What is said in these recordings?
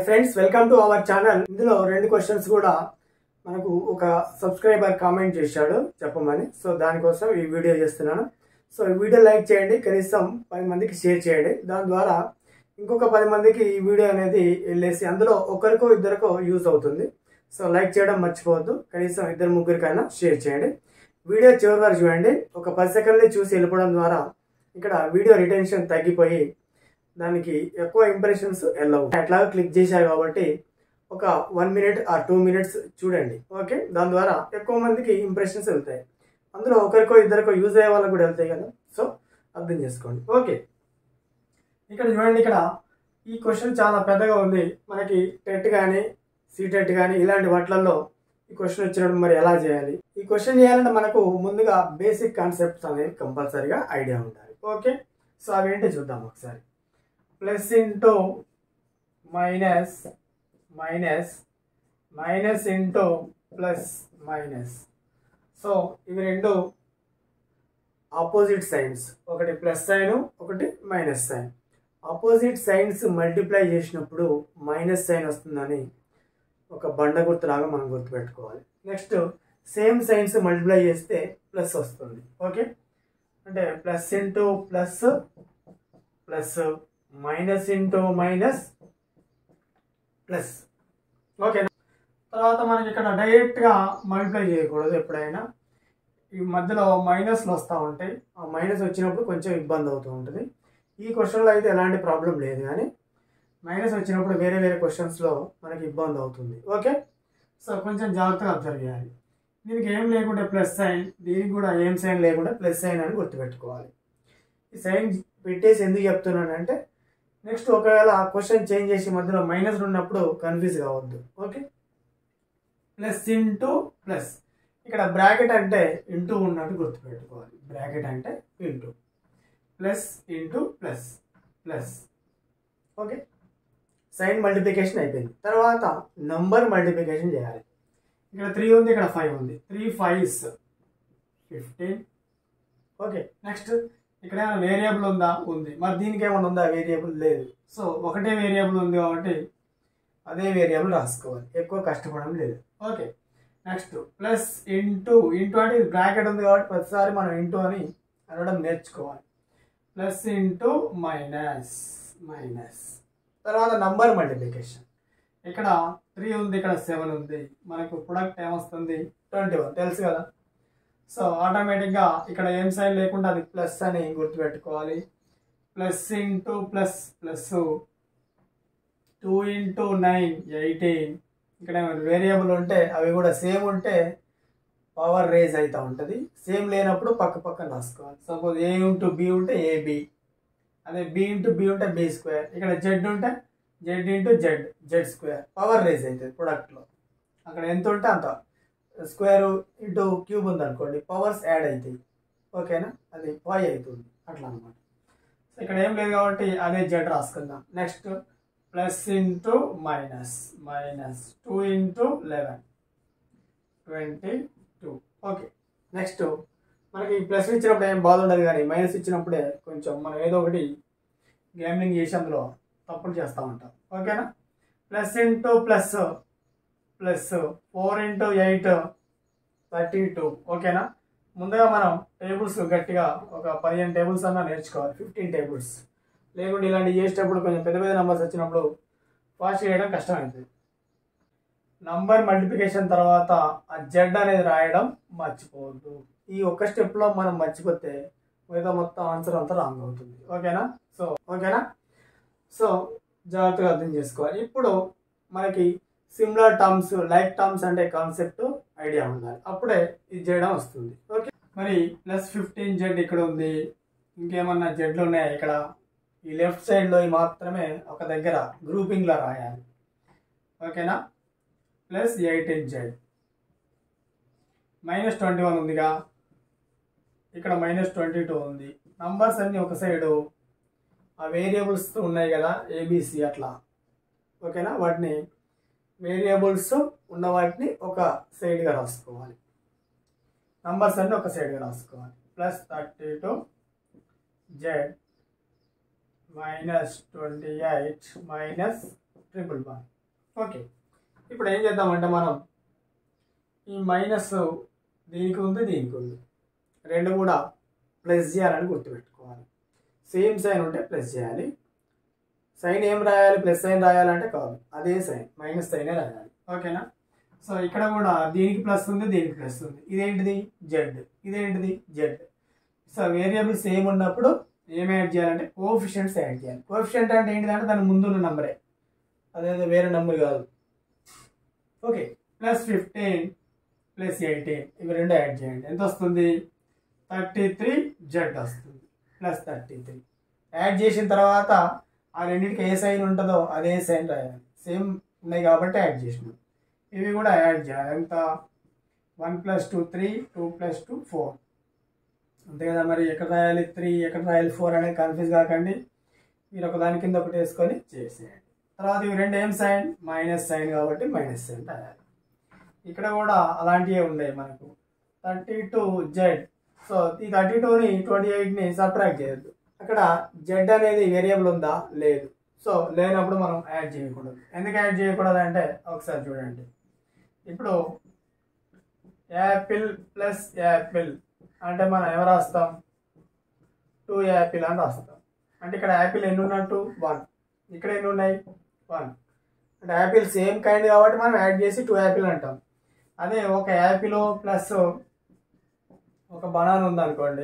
friends welcome to our channel ఇందులో రెండు questions కూడా మనకు ఒక సబ్స్క్రైబర్ కామెంట్ చేశాడు చెప్పమని సో దానికోసం ఈ వీడియో చేస్తున్నాను సో ఈ వీడియో లైక్ చేయండి కనీసం పది మందికి షేర్ చేయండి దాని ద్వారా ఇంకొక పది మందికి ఈ వీడియో అనేది వెళ్ళేసి అందులో ఒకరికో ఇద్దరికో యూజ్ అవుతుంది సో లైక్ చేయడం మర్చిపోవద్దు కనీసం ఇద్దరు ముగ్గురికైనా షేర్ చేయండి వీడియో చివరి వరకు చూడండి ఒక పది సెకండ్లు చూసి వెళ్ళిపోవడం ద్వారా ఇక్కడ వీడియో రిటెన్షన్ తగ్గిపోయి దానికి ఎక్కువ ఇంప్రెషన్స్ వెళ్ళవు ఎట్లాగో క్లిక్ చేశారు కాబట్టి ఒక వన్ మినిట్ ఆ టూ మినిట్స్ చూడండి ఓకే దాని ద్వారా ఎక్కువ మందికి ఇంప్రెషన్స్ వెళ్తాయి అందులో ఒకరికో ఇద్దరికో యూజ్ అయ్యే వాళ్ళకి కూడా వెళ్తాయి కదా సో అర్థం చేసుకోండి ఓకే ఇక్కడ చూడండి ఇక్కడ ఈ క్వశ్చన్ చాలా పెద్దగా ఉంది మనకి టెట్ కానీ సీటెట్ కానీ ఇలాంటి వాటిలలో ఈ క్వశ్చన్ వచ్చినప్పుడు మరి ఎలా చేయాలి ఈ క్వశ్చన్ చేయాలంటే మనకు ముందుగా బేసిక్ కాన్సెప్ట్స్ అనేవి కంపల్సరీగా ఐడియా ఉండాలి ఓకే సో అవేంటి చూద్దాం ఒకసారి plus into minus minus minus into plus minus so ఇవి రెండు ఆపోజిట్ సైన్స్ ఒకటి ప్లస్ సైన్ ఒకటి minus sign opposite signs multiply చేసినప్పుడు మైనస్ సైన్ వస్తుందని ఒక బండ గుర్తులాగా మనం గుర్తుపెట్టుకోవాలి నెక్స్ట్ సేమ్ సైన్స్ మల్టిప్లై చేస్తే ప్లస్ వస్తుంది ఓకే అంటే plus into plus plus minus into minus plus okay తర్వాత మనకి ఇక్కడ డైరెక్ట్గా మల్టిప్లై చేయకూడదు ఎప్పుడైనా ఈ మధ్యలో మైనస్లు వస్తూ ఉంటాయి ఆ మైనస్ వచ్చినప్పుడు కొంచెం ఇబ్బంది అవుతూ ఉంటుంది ఈ క్వశ్చన్లో అయితే ఎలాంటి ప్రాబ్లం లేదు కానీ మైనస్ వచ్చినప్పుడు వేరే వేరే క్వశ్చన్స్లో మనకి ఇబ్బంది అవుతుంది ఓకే సో కొంచెం జాగ్రత్తగా అబ్జర్వ్ చేయాలి దీనికి ఏం లేకుంటే ప్లస్ సైన్ దీనికి కూడా ఏం సైన్ లేకుండా ప్లస్ సైన్ అని గుర్తుపెట్టుకోవాలి ఈ సైన్ పెట్టేసి ఎందుకు చెప్తున్నానంటే నెక్స్ట్ ఒకవేళ ఆ క్వశ్చన్ చేంజ్ చేసి మధ్యలో మైనస్ ఉన్నప్పుడు కన్ఫ్యూజ్ కావద్దు ఓకే ప్లస్ ఇంటూ ప్లస్ ఇక్కడ బ్రాకెట్ అంటే ఇంటూ ఉన్నట్టు గుర్తుపెట్టుకోవాలి బ్రాకెట్ అంటే into plus into plus plus okay sign multiplication అయిపోయింది తర్వాత నంబర్ మల్టిప్లికేషన్ చేయాలి ఇక్కడ త్రీ ఉంది ఇక్కడ ఫైవ్ ఉంది three fives fifteen okay next ఇక్కడ ఏమైనా వేరియబుల్ ఉందా ఉంది మరి దీనికి ఏమైనా ఉందా వేరియబుల్ లేదు సో ఒకటే వేరియబుల్ ఉంది కాబట్టి అదే వేరియబుల్ రాసుకోవాలి ఎక్కువ కష్టపడడం లేదు okay next plus into into అంటే ఇది బ్రాకెట్ ఉంది కాబట్టి ప్రతిసారి మనం ఇంటూ అని అనడం నేర్చుకోవాలి ప్లస్ ఇంటూ మైనస్ మైనస్ తర్వాత నంబర్ మల్టిప్లికేషన్ ఇక్కడ త్రీ ఉంది ఇక్కడ సెవెన్ ఉంది మనకు ప్రొడక్ట్ ఏమొస్తుంది ట్వంటీ వన్ తెలుసు కదా సో ఆటోమేటిక్గా ఇక్కడ ఏం సైన్ లేకుండా అది ప్లస్ అని గుర్తుపెట్టుకోవాలి plus into plus plus two into nine eighteen ఇక్కడ వేరియబుల్ ఉంటే అవి కూడా సేమ్ ఉంటే పవర్ రేజ్ అవుతూ ఉంటుంది సేమ్ లేనప్పుడు పక్క పక్కన రాసుకోవాలి సపోజ్ ఏ ఇంటూ బి ఉంటే ఏబి అదే బి ఇంటూ బి ఉంటే బి స్క్వేర్ ఇక్కడ జెడ్ ఉంటే Z into Z Z square power raise అవుతుంది ప్రొడక్ట్లో అక్కడ ఎంత ఉంటే అంత స్క్వేర్ ఇంటూ క్యూబ్ ఉంది అనుకోండి పవర్స్ యాడ్ అవుతాయి ఓకేనా అది ఫైవ్ అవుతుంది అట్లా అనమాట సో ఇక్కడ ఏం లేదు కాబట్టి అదే జెడ్ రాసుకుందాం next plus into minus minus two into eleven twenty two okay next మనకి ప్లస్ ఇచ్చినప్పుడు ఏం బాధ ఉండదు కానీ మైనస్ ఇచ్చినప్పుడే కొంచెం మనం ఏదో ఒకటి గేమింగ్ చేసి అందులో తప్పులు చేస్తూ ఉంటాం ఓకేనా plus into plus plus four into eight thirty two ఓకేనా ముందుగా మనం టేబుల్స్ గట్టిగా ఒక పదిహేను టేబుల్స్ అన్నా నేర్చుకోవాలి ఫిఫ్టీన్ టేబుల్స్ లేకుంటే ఇలాంటివి చేసేటప్పుడు కొంచెం పెద్ద పెద్ద నెంబర్స్ వచ్చినప్పుడు ఫాస్ట్ చేయడం కష్టమవుతుంది నంబర్ మల్టిప్లికేషన్ తర్వాత ఆ జెడ్ అనేది రాయడం మర్చిపోవద్దు ఈ ఒక్క స్టెప్లో మనం మర్చిపోతే మిగతా మొత్తం ఆన్సర్ అంతా రాంగ్ అవుతుంది ఓకేనా సో ఓకేనా సో జాగ్రత్తగా అర్థం చేసుకోవాలి ఇప్పుడు మనకి సిమిలర్ టర్మ్స్ లైక్ టర్మ్స్ అంటే కాన్సెప్ట్ ఐడియా ఉండాలి అప్పుడే ఇది చేయడం వస్తుంది ఓకే మరి ప్లస్ ఫిఫ్టీన్ జెడ్ ఇక్కడ ఉంది ఇంకేమన్నా జెడ్లు ఉన్నాయా ఇక్కడ ఈ లెఫ్ట్ సైడ్లో మాత్రమే ఒక దగ్గర గ్రూపింగ్లో రాయాలి ఓకేనా plus eighteen Z minus twenty one ఉందిగా ఇక్కడ మైనస్ ట్వంటీ టూ ఉంది నంబర్స్ అన్నీ ఒక సైడు ఆ వేరియబుల్స్ ఉన్నాయి కదా ఏబిసి అట్లా ఓకేనా వాటిని వేరియబుల్స్ ఉన్న వాటిని ఒక సైడ్గా రాసుకోవాలి నంబర్స్ అన్ని ఒక సైడ్గా రాసుకోవాలి plus thirty two Z minus twenty eight minus triple one okay ఇప్పుడు ఏం చేద్దామంటే మనం ఈ మైనస్ దీనికి ఉంది దీనికి ఉంది రెండు కూడా ప్లస్ చేయాలని గుర్తుపెట్టుకోవాలి సేమ్ సైన్ ఉంటే ప్లస్ చేయాలి సైన్ ఏం రాయాలి ప్లస్ సైన్ రాయాలంటే కాదు అదే సైన్ మైనస్ సైనే రాయాలి ఓకేనా సో ఇక్కడ కూడా దీనికి ప్లస్ ఉంది దీనికి ప్లస్ ఉంది ఇదేంటిది జెడ్ ఇదేంటిది జెడ్ సో వేరియబుల్ సేమ్ ఉన్నప్పుడు ఏం యాడ్ చేయాలంటే కోఫిషియంట్స్ యాడ్ చేయాలి కోఫిషియంట్ అంటే ఏంటిదంటే దాని ముందున్న నంబరే అదేదో వేరే నంబర్ కాదు okay plus fifteen plus eighteen ఇవి రెండు యాడ్ చేయండి ఎంత వస్తుంది థర్టీ త్రీ జెడ్ వస్తుంది ప్లస్ థర్టీ త్రీ యాడ్ చేసిన తర్వాత ఆ రెండింటికి ఏ సైన్ ఉంటుందో అదే సైన్ రాయాలి సేమ్ ఉన్నాయి కాబట్టి యాడ్ చేసినాం ఇవి కూడా యాడ్ చేయాలి ఎంత one plus two three two plus two four అంతే కదా మరి ఎక్కడ రాయాలి త్రీ ఎక్కడ రాయాలి ఫోర్ అనేది కన్ఫ్యూజ్ కాకండి మీరు ఒక దాని కింద ఒకటి వేసుకొని చేసేయండి తర్వాత ఇవి రెండు ఏం సైన్ మైనస్ సైన్ కాబట్టి మైనస్ సైన్ రాయాలి ఇక్కడ కూడా అలాంటివే ఉన్నాయి మనకు థర్టీ టూ జెడ్ సో ఈ థర్టీ టూని ట్వంటీ ఎయిట్ని సబ్ట్రాక్ట్ చేయొద్దు అక్కడ జెడ్ అనేది వేరియబుల్ ఉందా లేదు సో లేనప్పుడు మనం యాడ్ చేయకూడదు ఎందుకు యాడ్ చేయకూడదు అంటే ఒకసారి చూడండి ఇప్పుడు యాపిల్ ప్లస్ యాపిల్ అంటే మనం ఏం రాస్తాం టూ యాపిల్ అని రాస్తాం అంటే ఇక్కడ యాపిల్ ఎన్ని ఉన్నట్టు వన్ ఇక్కడ ఎన్ని ఉన్నాయి వన్ అంటే యాపిల్ సేమ్ కైండ్ కాబట్టి మనం యాడ్ చేసి టూ యాపిల్ అంటాం అదే ఒక యాపిల్ ప్లస్ ఒక బనానా ఉందనుకోండి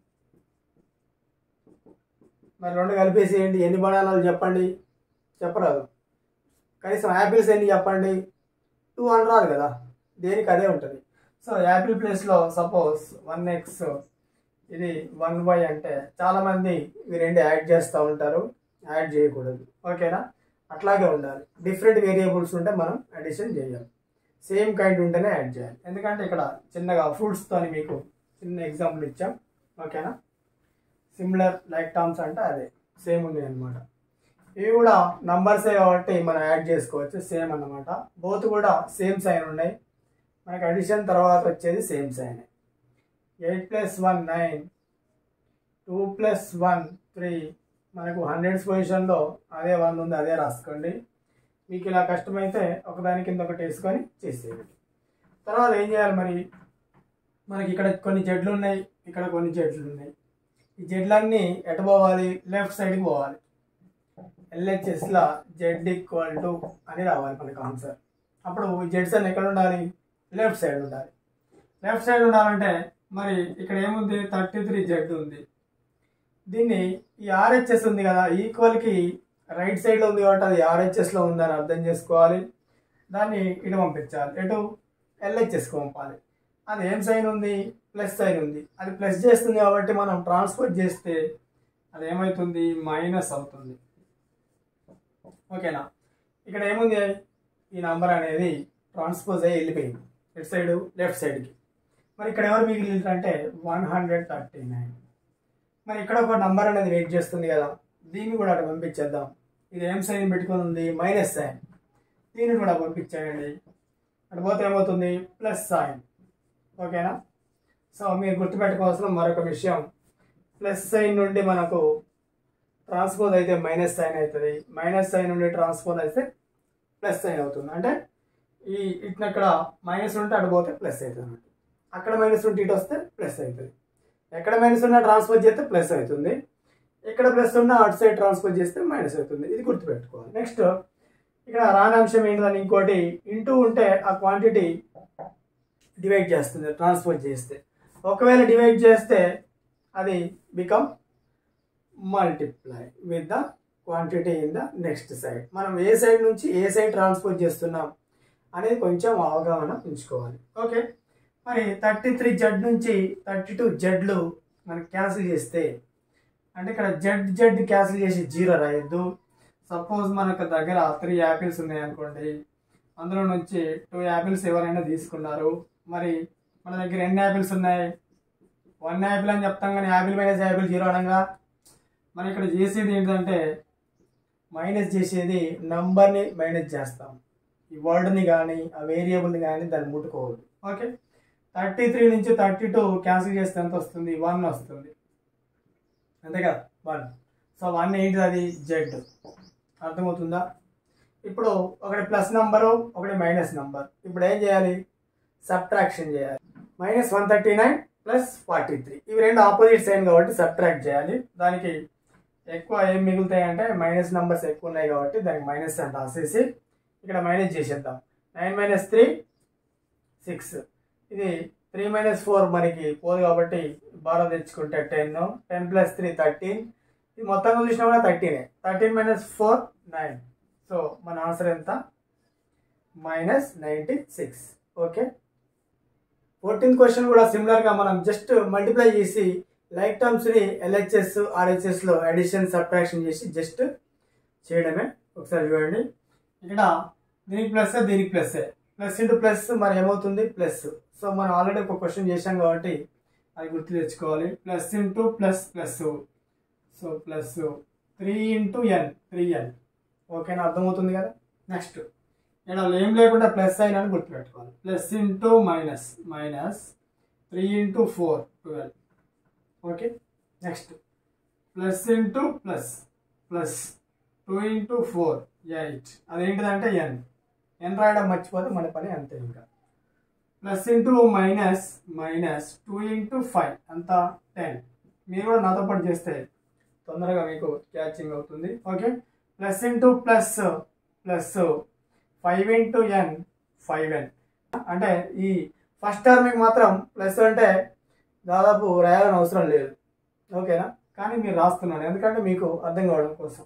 మరి రెండు కలిపేసేయండి ఎన్ని బనానాలు చెప్పండి చెప్పరాదు కనీసం యాపిల్స్ ఎన్ని చెప్పండి టూ అని రాదు కదా దేనికి అదే ఉంటుంది సో యాపిల్ ప్లేస్లో సపోజ్ వన్ ఎక్స్ ఇది వన్ వై అంటే చాలామంది ఇవి రెండు యాడ్ చేస్తూ ఉంటారు యాడ్ చేయకూడదు ఓకేనా అట్లాగే ఉండాలి డిఫరెంట్ వేరియబుల్స్ ఉంటే మనం అడిషన్ చేయాలి సేమ్ కైండ్ ఉంటేనే యాడ్ చేయాలి ఎందుకంటే ఇక్కడ చిన్నగా ఫ్రూట్స్తో మీకు చిన్న ఎగ్జాంపుల్ ఇచ్చాం ఓకేనా సిమిలర్ లైక్ టర్మ్స్ అంటే అదే సేమ్ ఉన్నాయి అనమాట ఇవి కూడా నంబర్సే కాబట్టి మనం యాడ్ చేసుకోవచ్చు సేమ్ అన్నమాట బోత్ కూడా సేమ్ సైన్ ఉన్నాయి మనకి అడిషన్ తర్వాత వచ్చేది same sign eight plus one nine two plus one three మనకు హండ్రెడ్స్ పొజిషన్లో అదే వన్ ఉంది అదే రాసుకోండి మీకు ఇలా కష్టమైతే ఒకదాని కింద ఒకటి వేసుకొని చేసేయండి తర్వాత ఏం చేయాలి మరి మనకి ఇక్కడ కొన్ని జడ్లు ఉన్నాయి ఇక్కడ కొన్ని జడ్లు ఉన్నాయి ఈ జడ్లన్నీ ఎటు పోవాలి లెఫ్ట్ సైడ్కి పోవాలి ఎల్హెచ్ఎస్లో జెడ్ ఈక్వల్ టు అని రావాలి మనకు ఆన్సర్ అప్పుడు జెడ్స్ అని ఎక్కడ ఉండాలి లెఫ్ట్ సైడ్ ఉండాలి లెఫ్ట్ సైడ్ ఉండాలంటే మరి ఇక్కడ ఏముంది థర్టీ త్రీ జెడ్ ఉంది దీన్ని ఈ ఆర్హెచ్ఎస్ ఉంది కదా ఈక్వల్కి రైట్ సైడ్లో ఉంది కాబట్టి అది ఆర్హెచ్ఎస్లో ఉందని అర్థం చేసుకోవాలి దాన్ని ఇటు పంపించాలి ఎటు ఎల్హెచ్ఎస్కి పంపాలి అది ఏం సైన్ ఉంది ప్లస్ సైన్ ఉంది అది ప్లస్ చేస్తుంది కాబట్టి మనం ట్రాన్స్ఫర్ చేస్తే అది ఏమవుతుంది మైనస్ అవుతుంది ఓకేనా ఇక్కడ ఏముంది ఈ నంబర్ అనేది ట్రాన్స్పోజ్ అయ్యి వెళ్ళిపోయింది ఎట్ సైడ్ లెఫ్ట్ సైడ్కి మరి ఇక్కడ ఎవరు మిగిలింది అంటే వన్ హండ్రెడ్ థర్టీ నైన్ మరి ఇక్కడ ఒక నంబర్ అనేది వెయిట్ చేస్తుంది కదా దీన్ని కూడా అటు పంపించేద్దాం ఇది ఏం సైన్ పెట్టుకొని ఉంది మైనస్ సైన్ దీన్ని కూడా పంపించేయండి అటు పోతే ఏమవుతుంది ప్లస్ సైన్ ఓకేనా సో మీరు గుర్తుపెట్టుకోవాల్సిన మరొక విషయం ప్లస్ సైన్ నుండి మనకు ట్రాన్స్పోజ్ అయితే మైనస్ సైన్ అవుతుంది మైనస్ సైన్ నుండి ట్రాన్స్పోజ్ అయితే ప్లస్ సైన్ అవుతుంది అంటే ఈ ఇట్లా ఇక్కడ మైనస్ ఉంటే అటు పోతే ప్లస్ అవుతుంది అన్నట్టు అక్కడ మైనస్ ఉంటే ఇటు వస్తే ప్లస్ అవుతుంది ఎక్కడ మైనస్ ఉన్నా ట్రాన్స్పోజ్ చేస్తే ప్లస్ అవుతుంది ఎక్కడ ప్లస్ ఉన్నా అటు సైడ్ ట్రాన్స్పోజ్ చేస్తే మైనస్ అవుతుంది ఇది గుర్తుపెట్టుకోవాలి నెక్స్ట్ ఇక్కడ రాని అంశం ఏంటని ఇంకోటి ఇంటూ ఉంటే ఆ క్వాంటిటీ డివైడ్ చేస్తుంది ట్రాన్స్పోజ్ చేస్తే ఒకవేళ డివైడ్ చేస్తే అది become multiply with the quantity in the next side మనం ఏ సైడ్ నుంచి ఏ సైడ్ ట్రాన్స్పోజ్ చేస్తున్నాం అనేది కొంచెం అవగాహన ఉంచుకోవాలి ఓకే మరి థర్టీ త్రీ జెడ్ నుంచి థర్టీ టూ జెడ్లు మనకి క్యాన్సిల్ చేస్తే అంటే ఇక్కడ జెడ్ జెడ్ క్యాన్సిల్ చేసి జీరో రాయొద్దు సపోజ్ మనకు దగ్గర త్రీ యాపిల్స్ ఉన్నాయి అనుకోండి అందులో నుంచి టూ యాపిల్స్ ఎవరైనా తీసుకున్నారు మరి మన దగ్గర ఎన్ని యాపిల్స్ ఉన్నాయి వన్ యాపిల్ అని చెప్తాం కానీ యాపిల్ మైనస్ యాపిల్ జీరో అనగా మరి ఇక్కడ చేసేది ఏంటంటే మైనస్ చేసేది నంబర్ని మైనస్ చేస్తాం ఈ వర్డ్ని కానీ ఆ వేరియబుల్ని కానీ దాన్ని ముట్టుకోవద్దు ఓకే థర్టీ త్రీ నుంచి థర్టీ టూ క్యాన్సిల్ చేస్తే ఎంత వస్తుంది వన్ వస్తుంది అంతే కదా వన్ సో వన్ ఏంటిది అది జెడ్ అర్థమవుతుందా ఇప్పుడు ఒకటి ప్లస్ నంబరు ఒకటి మైనస్ నంబర్ ఇప్పుడు ఏం చేయాలి సబ్ట్రాక్షన్ చేయాలి minus one thirty nine plus forty three ఇవి రెండు ఆపోజిట్ సైన్ కాబట్టి సబ్ట్రాక్ట్ చేయాలి దానికి ఎక్కువ ఏం మిగులుతాయి అంటే మైనస్ నంబర్స్ ఎక్కువ ఉన్నాయి కాబట్టి దానికి మైనస్ అని రాసేసి ఇక్కడ మైనస్ చేసేద్దాం నైన్ మైనస్ త్రీ సిక్స్ ఇది త్రీ మైనస్ ఫోర్ మనకి పోదు కాబట్టి బాగా తెచ్చుకుంటే ten ten plus three thirteen ఇది మొత్తంగా చూసినా కూడా థర్టీనే thirteen minus four nine so మన ఆన్సర్ ఎంత minus ninety six okay fourteenth question కూడా సిమిలర్గా మనం జస్ట్ మల్టిప్లై చేసి లైక్ టర్మ్స్ని ఎల్హెచ్ఎస్ ఆర్హెచ్ఎస్లో అడిషన్ సబ్ట్రాక్షన్ చేసి జస్ట్ చేయడమే ఒకసారి చూడండి ఇక్కడ దీనికి ప్లస్ దీనికి ప్లస్ ప్లస్ ఇంటూ ప్లస్ మరి ఏమవుతుంది ప్లస్ సో మనం ఆల్రెడీ ఒక క్వశ్చన్ చేశాం కాబట్టి అది గుర్తు తెచ్చుకోవాలి plus into plus plus so plus three into N three N ఓకేనా అర్థమవుతుంది కదా నెక్స్ట్ ఇక్కడ ఏం లేకుండా ప్లస్ అయినా అని గుర్తుపెట్టుకోవాలి plus into minus minus three into four twelve okay next plus into plus plus two into four eight అదేంటిదంటే ఎన్ ఎన్ రాయడం మర్చిపోతే మన పని అంతే ఇంకా plus into minus minus two into five అంతా టెన్ మీరు కూడా నాతో పాటు చేస్తే తొందరగా మీకు క్యాచింగ్ అవుతుంది okay plus into plus plus five into N five N అంటే ఈ ఫస్ట్ టర్మ్కి మాత్రం ప్లస్ అంటే దాదాపు రాయాలని అవసరం లేదు ఓకేనా కానీ మీరు రాస్తున్నాను ఎందుకంటే మీకు అర్థం కావడం కోసం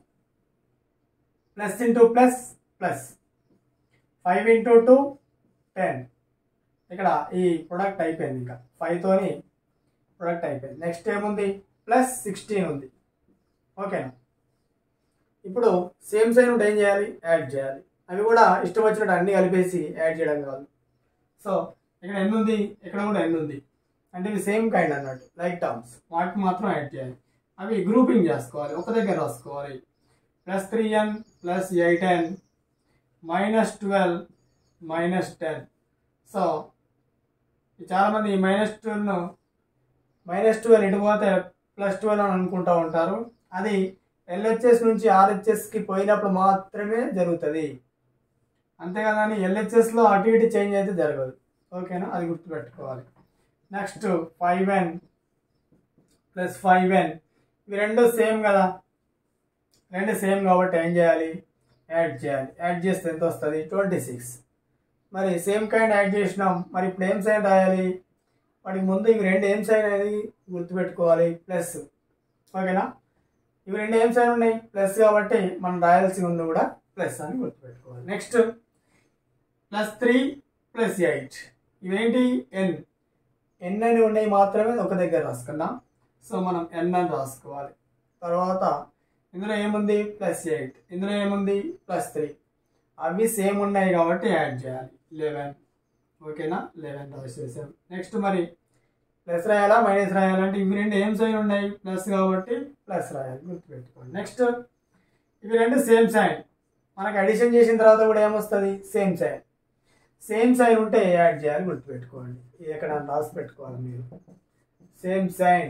plus into plus plus five into two ten ఇక్కడ ఈ ప్రొడక్ట్ అయిపోయింది ఇంకా ఫైవ్తోని ప్రొడక్ట్ అయిపోయింది నెక్స్ట్ ఏముంది ప్లస్ సిక్స్టీన్ ఉంది ఓకేనా ఇప్పుడు సేమ్ సైన్ ఉంటే ఏం చేయాలి యాడ్ చేయాలి అవి కూడా ఇష్టం వచ్చినట్టు అన్ని కలిపేసి యాడ్ చేయడం కాదు సో ఇక్కడ ఎన్ని ఉంది ఇక్కడ కూడా ఎన్ని ఉంది అంటే ఇవి సేమ్ కైండ్ అన్నట్టు లైక్ టర్మ్స్ వాటికి మాత్రం యాడ్ చేయాలి అవి గ్రూపింగ్ చేసుకోవాలి ఒక దగ్గర రాసుకోవాలి plus three N plus eight N minus twelve minus ten so చాలామంది ఈ మైనస్ ట్వెల్వ్ను మైనస్ ట్వెల్వ్ ఎటు పోతే ప్లస్ ట్వెల్వ్ అని అనుకుంటూ ఉంటారు అది ఎల్హెచ్ఎస్ నుంచి ఆర్హెచ్ఎస్కి పోయినప్పుడు మాత్రమే జరుగుతుంది అంతేకాదని ఎల్హెచ్ఎస్లో అటు ఇటు చేంజ్ అయితే జరగదు ఓకేనా అది గుర్తుపెట్టుకోవాలి next five N plus five N ఇవి రెండు సేమ్ కదా రెండు సేమ్ కాబట్టి ఏం చేయాలి యాడ్ చేయాలి యాడ్ చేస్తే ఎంత వస్తుంది ట్వంటీ సిక్స్ మరి సేమ్ కైండ్ యాడ్ చేసినాం మరి ఇప్పుడు ఏం సైన్ రాయాలి వాటికి ముందు ఇవి రెండు ఏం సైన్ అనేది గుర్తుపెట్టుకోవాలి ప్లస్ ఓకేనా ఇవి రెండు ఏం సైన్ ఉన్నాయి ప్లస్ కాబట్టి మనం రాయాల్సి ఉంది కూడా ప్లస్ అని గుర్తుపెట్టుకోవాలి next plus three plus eight ఇవేంటి ఎన్ ఎన్ అని ఉన్నాయి మాత్రమే ఒక దగ్గర రాసుకున్నాం సో మనం ఎన్ అని రాసుకోవాలి తర్వాత ఇందులో ఏముంది ప్లస్ ఎయిట్ ఇందులో ఏముంది ప్లస్ త్రీ అవి సేమ్ ఉన్నాయి కాబట్టి యాడ్ చేయాలి లెవెన్ ఓకేనా లెవెన్ రాసేసాం నెక్స్ట్ మరి ప్లస్ రాయాలా మైనస్ రాయాలంటే ఇవి రెండు ఏం సైన్ ఉన్నాయి ప్లస్ కాబట్టి ప్లస్ రాయాలి గుర్తుపెట్టుకోండి నెక్స్ట్ ఇవి రెండు సేమ్ సైన్ మనకి అడిషన్ చేసిన తర్వాత కూడా ఏమొస్తుంది సేమ్ సైన్ సేమ్ సైన్ ఉంటే యాడ్ చేయాలి గుర్తుపెట్టుకోండి ఇది ఎక్కడ రాసి పెట్టుకోవాలి మీరు same sign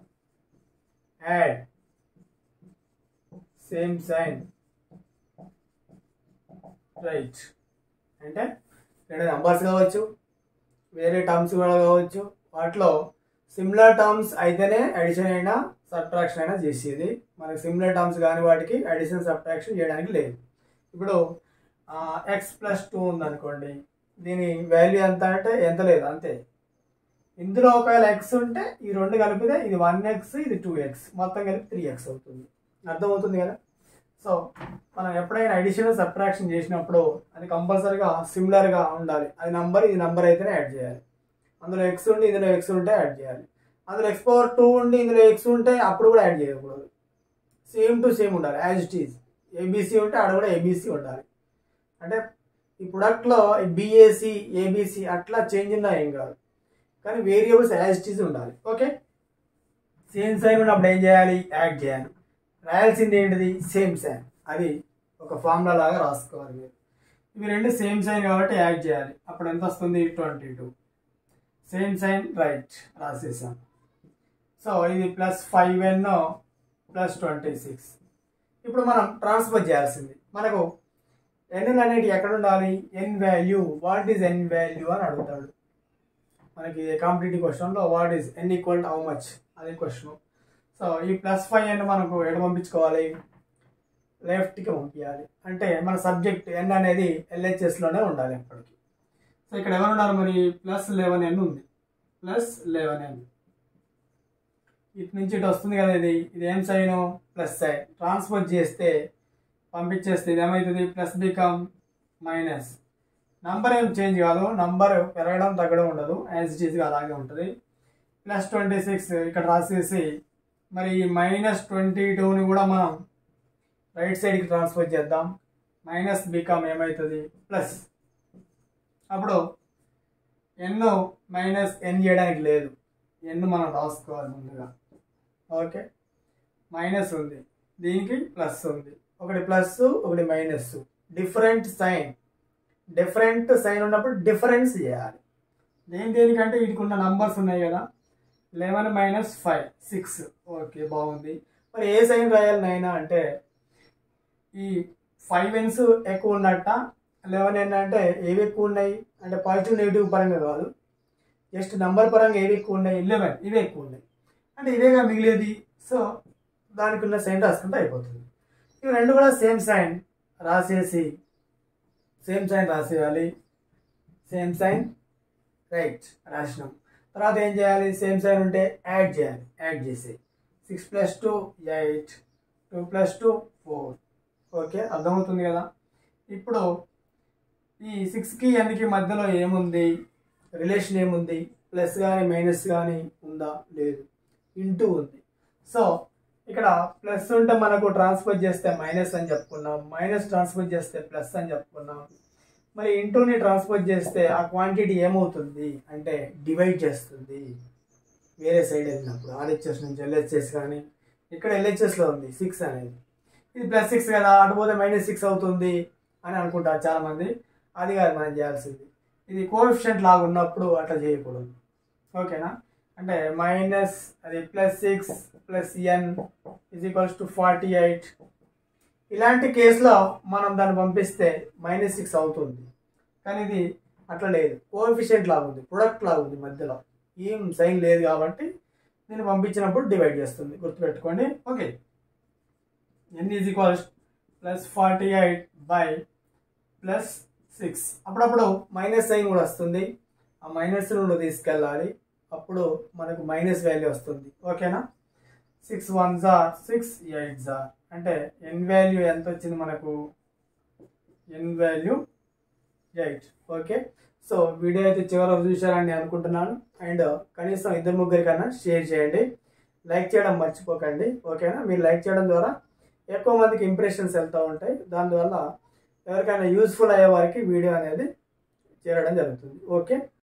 add same sign right అంటే రెండు నంబర్స్ కావచ్చు వేరే టర్మ్స్ కూడా కావచ్చు వాటిలో సిమిలర్ టర్మ్స్ అయితేనే అడిషన్ అయినా సబ్ట్రాక్షన్ అయినా చేసేది మనకి సిమిలర్ టర్మ్స్ కాని వాటికి అడిషన్ సబ్ట్రాక్షన్ చేయడానికి లేదు ఇప్పుడు ఎక్స్ ప్లస్ టూ ఉందనుకోండి దీని వాల్యూ ఎంత అంటే ఎంత లేదు అంతే ఇందులో ఒకవేళ ఎక్స్ ఉంటే ఈ రెండు కలిపితే ఇది వన్ ఎక్స్ ఇది టూ ఎక్స్ మొత్తం కలిపి త్రీ ఎక్స్ అవుతుంది అర్థమవుతుంది కదా సో మనం ఎప్పుడైనా అడిషన్ సబ్ట్రాక్షన్ చేసినప్పుడు అది కంపల్సరీగా సిమిలర్గా ఉండాలి అది నంబర్ ఇది నంబర్ అయితేనే యాడ్ చేయాలి అందులో ఎక్స్ ఉండి ఇందులో ఎక్స్ ఉంటే యాడ్ చేయాలి అందులో ఎక్స్ పవర్ టూ ఉండి ఇందులో ఎక్స్ ఉంటే అప్పుడు కూడా యాడ్ చేయకూడదు సేమ్ టు సేమ్ ఉండాలి యాజ్ ఇట్ ఈజ్ ఏబీసీ ఉంటే ఆడ కూడా ఏబీసీ ఉండాలి అంటే ఈ ప్రొడక్ట్లో బిఏసి ఏబీసీ అట్లా చేంజ్ ఉన్నా ఏం కాదు కానీ వేరియబుల్స్ యాజ్ ఇట్ ఈజ్ ఉండాలి ఓకే సేమ్ సైన్ ఉన్నప్పుడు ఏం చేయాలి యాడ్ చేయాలి రాయాల్సింది ఏంటిది సేమ్ సైన్ అది ఒక ఫార్ములా లాగా రాసుకోవాలి మీరు ఇవి రెండు సేమ్ సైన్ కాబట్టి యాడ్ చేయాలి అప్పుడు ఎంత వస్తుంది twenty two same sign right రాసేసాం సో ఇది plus five N plus twenty six ఇప్పుడు మనం ట్రాన్స్ఫర్ చేయాల్సింది మనకు ఎన్ అనేది ఎక్కడ ఉండాలి N value what is N value అని అడుగుతాడు మనకి కాంపిటేటివ్ క్వశ్చన్లో what is N equal how much అది క్వశ్చన్ సో ఈ ప్లస్ ఫైవ్ అని మనకు ఎటు పంపించుకోవాలి లెఫ్ట్కి పంపించాలి అంటే మన సబ్జెక్ట్ ఎన్ అనేది ఎల్హెచ్ఎస్లోనే ఉండాలి ఎప్పటికి సో ఇక్కడ ఎవరు ఉన్నారు మరి ప్లస్ లెవెన్ ఎన్ ఉంది ప్లస్ లెవెన్ ఎన్ ఇటు నుంచి ఇటు వస్తుంది కదా ఇది ఇది ఏం సైన్ ప్లస్ సైన్ ట్రాన్స్ఫర్ చేస్తే పంపించేస్తే ఇది ఏమవుతుంది ప్లస్ బికమ్ మైనస్ నంబర్ ఏం చేంజ్ కాదు నంబర్ పెరగడం తగ్గడం ఉండదు యాజ్ ఇట్ ఈస్గా అలాగే ఉంటుంది ప్లస్ ట్వంటీ సిక్స్ ఇక్కడ రాసేసి మరి మైనస్ ట్వంటీ టూని కూడా మనం రైట్ సైడ్కి ట్రాన్స్ఫర్ చేద్దాం మైనస్ బికమ్ ఏమవుతుంది ప్లస్ అప్పుడు ఎన్ మైనస్ ఎన్ చేయడానికి లేదు ఎన్ మనం రాసుకోవాలి ముందుగా ఓకే మైనస్ ఉంది దీనికి ప్లస్ ఉంది ఒకటి ప్లస్ ఒకటి minus different sign different sign ఉన్నప్పుడు డిఫరెన్స్ చేయాలి దేని దేనికంటే వీటికి ఉన్న నంబర్స్ ఉన్నాయి కదా eleven minus five six okay బాగుంది మరి ఏ సైన్ రాయాలి నైనా అంటే ఈ ఫైవ్ ఎన్స్ ఎక్కువ ఉన్నట్ట లెవెన్ ఎన్ అంటే ఏవి ఎక్కువ ఉన్నాయి అంటే పాజిటివ్ నెగిటివ్ పరంగా కాదు జస్ట్ నంబర్ పరంగా ఏవి ఎక్కువ ఉన్నాయి లెవెన్ ఇవే ఎక్కువ ఉన్నాయి అంటే ఇవేగా మిగిలేది సో దానికి ఉన్న సైన్ రాసుకుంటే అయిపోతుంది ఇవి రెండు కూడా సేమ్ సైన్ రాసేసి సేమ్ సైన్ రాసేయాలి సేమ్ సైన్ రైట్ రాసినాం తర్వాత ఏం చేయాలి సేమ్ సైన్ ఉంటే యాడ్ చేయాలి యాడ్ చేసి six plus two eight two plus two four okay అర్థమవుతుంది కదా ఇప్పుడు ఈ సిక్స్కి ఎన్కి మధ్యలో ఏముంది రిలేషన్ ఏముంది ప్లస్ కానీ మైనస్ కానీ ఉందా లేదు ఇంటూ ఉంది సో ఇక్కడ ప్లస్ ఉంటే మనకు ట్రాన్స్ఫర్ చేస్తే మైనస్ అని చెప్పుకున్నాం మైనస్ ట్రాన్స్ఫర్ చేస్తే ప్లస్ అని చెప్పుకున్నాం మరి ఇంటూని ట్రాన్స్ఫర్ చేస్తే ఆ క్వాంటిటీ ఏమవుతుంది అంటే డివైడ్ చేస్తుంది వేరే సైడ్ వెళ్ళినప్పుడు ఆర్హెచ్ఎస్ నుంచి ఎల్హెచ్ఎస్ కానీ ఇక్కడ ఎల్హెచ్ఎస్లో ఉంది సిక్స్ అనేది ఇది ప్లస్ సిక్స్ కదా అటుపోతే మైనస్ సిక్స్ అవుతుంది అని అనుకుంటారు చాలామంది అది కాదు మనం చేయాల్సింది ఇది కోఎఫిషియంట్ లాగా ఉన్నప్పుడు అట్లా చేయకూడదు ఓకేనా అంటే మైనస్ అది plus six plus N is equals to forty eight ఇలాంటి కేసులో మనం దాన్ని పంపిస్తే మైనస్ సిక్స్ అవుతుంది కానీ ఇది అట్లా లేదు కోఎఫిషియంట్ లాగా ఉంది ప్రొడక్ట్ లాగా ఉంది మధ్యలో ఏం సైన్ లేదు కాబట్టి నేను పంపించినప్పుడు డివైడ్ చేస్తుంది గుర్తుపెట్టుకోండి okay N is equals plus forty eight by plus six అప్పుడప్పుడు మైనస్ సైన్ కూడా వస్తుంది ఆ మైనస్ నుండి తీసుకెళ్ళాలి అప్పుడు మనకు మైనస్ వాల్యూ వస్తుంది ఓకేనా సిక్స్ వన్ జార్ సిక్స్ ఎయిట్ జార్ అంటే ఎన్ వాల్యూ ఎంత వచ్చింది మనకు N value eight okay so video అయితే చివరి చూశారని నేను అనుకుంటున్నాను అండ్ కనీసం ఇద్దరు ముగ్గురి కన్నా షేర్ చేయండి లైక్ చేయడం మర్చిపోకండి ఓకేనా మీరు లైక్ చేయడం ద్వారా ఎక్కువ మందికి ఇంప్రెషన్స్ వెళ్తూ ఉంటాయి దానివల్ల ఎవరికైనా యూస్ఫుల్ అయ్యే వారికి వీడియో అనేది చేరడం జరుగుతుంది ఓకే